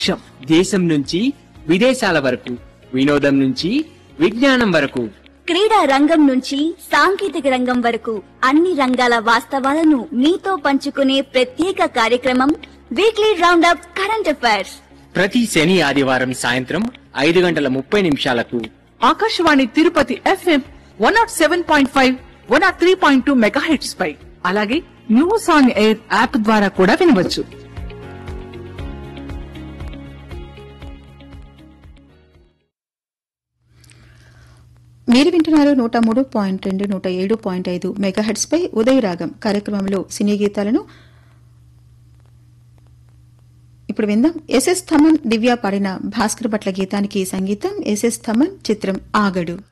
లక్ష్యం దేశం నుంచి విదేశాల వరకు వినోదం నుంచి విజ్ఞానం వరకు క్రీడా రంగం నుంచి సాంకేతిక రంగం వరకు అన్ని రంగాల వాస్తవాలను మీతో పంచుకునే ప్రత్యేక కార్యక్రమం వీక్లీ రౌండప్ కరెంట్ అఫైర్స్ ప్రతి శని ఆదివారం సాయంత్రం ఐదు గంటల ముప్పై నిమిషాలకు Akashvani Tirupati FM one not seven point five one not three point two mega heads పై అలాగే న్యూస్ ఆన్ ఎయిర్ యాప్ ద్వారా కూడా వినవచ్చు మీరు వింటున్నారు నూట మూడు పాయింట్ రెండు నూట ఏడు పాయింట్ ఐదు మెగాహెడ్స్ పై ఉదయ రాగం కార్యక్రమంలో సినీ గీతాలను ఇప్పుడు విందాం ఎస్ఎస్ థమన్ దివ్య పాడిన భాస్కర్ భట్ల గీతానికి సంగీతం ఎస్ఎస్ థమన్ చిత్రం ఆగడు